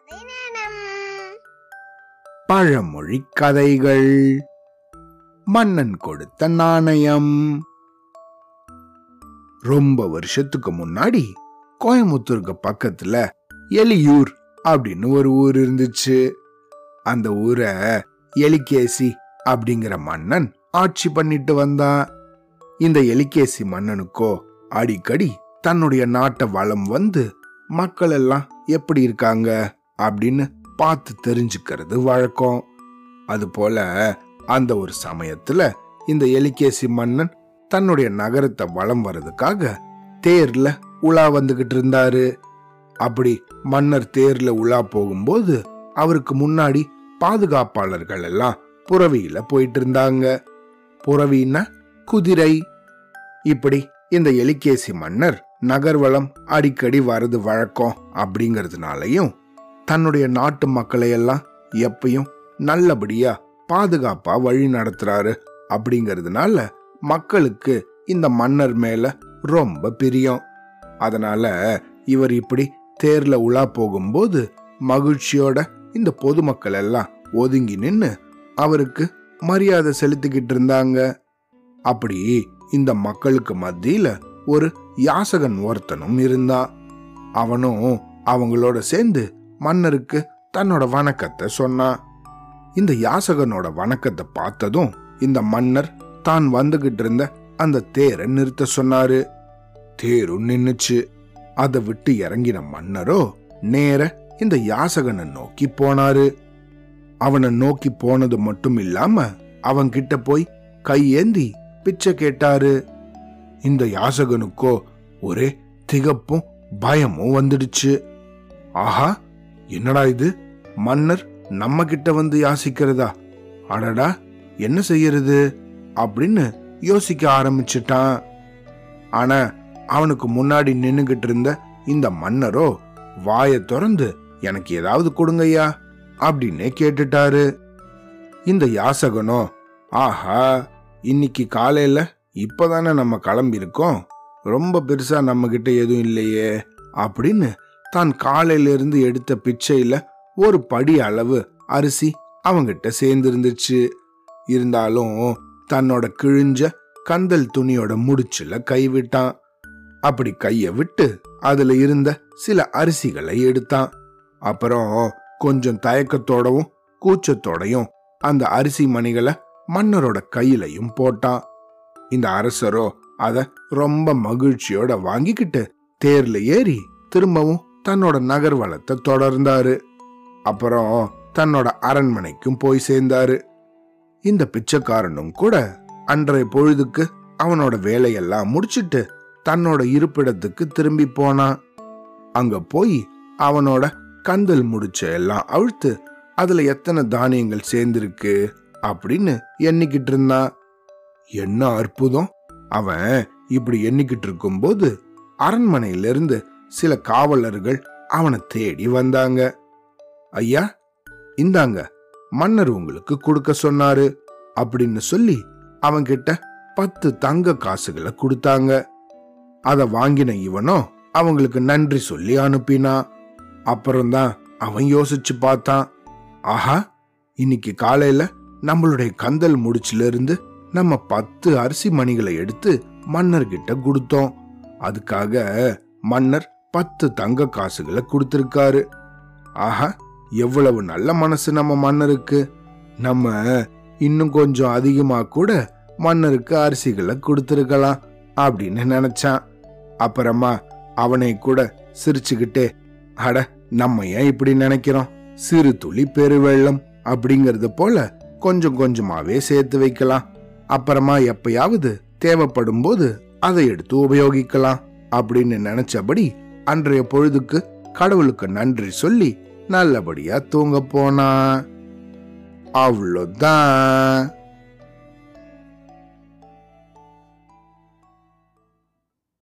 கதை நேரம் பழமொழி கதைகள் மன்னன் கொடுத்த நாணயம் ரொம்ப வருஷத்துக்கு முன்னாடி கோயம்புத்தூருக்கு பக்கத்துல எலியூர் அப்படின்னு ஒரு ஊர் இருந்துச்சு அந்த ஊரை எலிகேசி அப்படிங்கிற மன்னன் ஆட்சி பண்ணிட்டு வந்தான் இந்த எலிகேசி மன்னனுக்கோ அடிக்கடி தன்னுடைய நாட்டை வளம் வந்து மக்கள் எல்லாம் எப்படி இருக்காங்க அப்படின்னு பார்த்து தெரிஞ்சுக்கிறது வழக்கம் அதுபோல அந்த ஒரு சமயத்துல இந்த எலிகேசி மன்னன் தன்னுடைய நகரத்தை வலம் வர்றதுக்காக தேர்ல உலா வந்துகிட்டு இருந்தாரு அப்படி மன்னர் தேர்ல உலா போகும்போது அவருக்கு முன்னாடி பாதுகாப்பாளர்கள் எல்லாம் புறவியில போயிட்டு இருந்தாங்க புறவின்னா குதிரை இப்படி இந்த எலிகேசி மன்னர் நகர்வலம் அடிக்கடி வரது வழக்கம் அப்படிங்கறதுனாலயும் தன்னுடைய நாட்டு மக்களை எல்லாம் எப்பயும் நல்லபடியா பாதுகாப்பா வழி நடத்துறாரு அப்படிங்கறதுனால மக்களுக்கு இந்த மன்னர் மேல ரொம்ப பிரியம் அதனால இவர் இப்படி தேர்ல உலா போகும்போது மகிழ்ச்சியோட இந்த பொதுமக்கள் எல்லாம் ஒதுங்கி நின்னு அவருக்கு மரியாதை செலுத்திக்கிட்டு இருந்தாங்க அப்படி இந்த மக்களுக்கு மத்தியில ஒரு யாசகன் ஒருத்தனும் இருந்தான் அவனும் அவங்களோட சேர்ந்து மன்னருக்கு தன்னோட வணக்கத்தை சொன்னான் இந்த யாசகனோட வணக்கத்தை பார்த்ததும் இந்த மன்னர் தான் வந்துகிட்டு இருந்த அந்த தேரை நிறுத்த சொன்னாரு தேரும் நின்னுச்சு அதை விட்டு இறங்கின மன்னரோ நேர இந்த யாசகனை நோக்கி போனாரு அவனை நோக்கி போனது மட்டும் இல்லாம அவன் கிட்ட போய் கையேந்தி பிச்சை கேட்டாரு இந்த யாசகனுக்கோ ஒரே திகப்பும் பயமும் வந்துடுச்சு ஆஹா என்னடா இது மன்னர் நம்ம கிட்ட வந்து யாசிக்கிறதா அடடா என்ன செய்யறது அப்படின்னு யோசிக்க ஆரம்பிச்சிட்டான் ஆனா அவனுக்கு முன்னாடி நின்னுகிட்டு இருந்த இந்த மன்னரோ வாயை திறந்து எனக்கு ஏதாவது கொடுங்கய்யா அப்படின்னே கேட்டுட்டாரு இந்த யாசகனோ ஆஹா இன்னைக்கு காலையில இப்பதானே நம்ம கிளம்பி இருக்கோம் ரொம்ப பெருசா நம்ம கிட்ட எதுவும் இல்லையே அப்படின்னு தான் காலையில இருந்து எடுத்த பிச்சையில ஒரு படி அளவு அரிசி அவங்கிட்ட சேர்ந்து இருந்துச்சு இருந்தாலும் தன்னோட கிழிஞ்ச கந்தல் துணியோட முடிச்சுல கைவிட்டான் அப்படி கைய விட்டு அதுல இருந்த சில அரிசிகளை எடுத்தான் அப்புறம் கொஞ்சம் தயக்கத்தோடவும் கூச்சத்தோடையும் அந்த அரிசி மணிகளை மன்னரோட கையிலையும் போட்டான் இந்த அரசரோ அத ரொம்ப மகிழ்ச்சியோட வாங்கிக்கிட்டு தேர்ல ஏறி திரும்பவும் தன்னோட நகர்வலத்தை தொடர்ந்தாரு அப்புறம் தன்னோட அரண்மனைக்கும் போய் சேர்ந்தாரு இந்த பிச்சைக்காரனும் கூட அன்றைய பொழுதுக்கு அவனோட வேலையெல்லாம் முடிச்சிட்டு தன்னோட இருப்பிடத்துக்கு திரும்பி போனான் அங்க போய் அவனோட கந்தல் முடிச்ச எல்லாம் அவிழ்த்து அதுல எத்தனை தானியங்கள் சேர்ந்திருக்கு அப்படின்னு எண்ணிக்கிட்டு இருந்தான் என்ன அற்புதம் அவன் இப்படி எண்ணிக்கிட்டு இருக்கும்போது அரண்மனையில இருந்து சில காவலர்கள் அவனை தேடி வந்தாங்க ஐயா இந்தாங்க மன்னர் உங்களுக்கு கொடுக்க சொன்னாரு அப்படின்னு சொல்லி அவன்கிட்ட பத்து தங்க காசுகளை கொடுத்தாங்க அத வாங்கின இவனோ அவங்களுக்கு நன்றி சொல்லி அனுப்பினான் அப்புறம்தான் அவன் யோசிச்சு பார்த்தான் ஆஹா இன்னைக்கு காலையில நம்மளுடைய கந்தல் முடிச்சுல இருந்து நம்ம பத்து அரிசி மணிகளை எடுத்து மன்னர்கிட்ட கொடுத்தோம் அதுக்காக மன்னர் பத்து தங்க காசுகளை கொடுத்திருக்காரு ஆஹா எவ்வளவு நல்ல மனசு நம்ம மன்னருக்கு நம்ம இன்னும் கொஞ்சம் அதிகமா கூட மன்னருக்கு அரிசிகளை கொடுத்திருக்கலாம் அப்படின்னு நினைச்சான் அப்புறமா அவனை கூட சிரிச்சுக்கிட்டே அட நம்ம ஏன் இப்படி நினைக்கிறோம் சிறு துளி பெருவெள்ளம் அப்படிங்கறது போல கொஞ்சம் கொஞ்சமாவே சேர்த்து வைக்கலாம் அப்புறமா எப்பயாவது தேவைப்படும் போது அதை எடுத்து உபயோகிக்கலாம் அப்படின்னு நினைச்சபடி அன்றைய பொழுதுக்கு கடவுளுக்கு நன்றி சொல்லி நல்லபடியா தூங்க போனா அவ்வளோதான்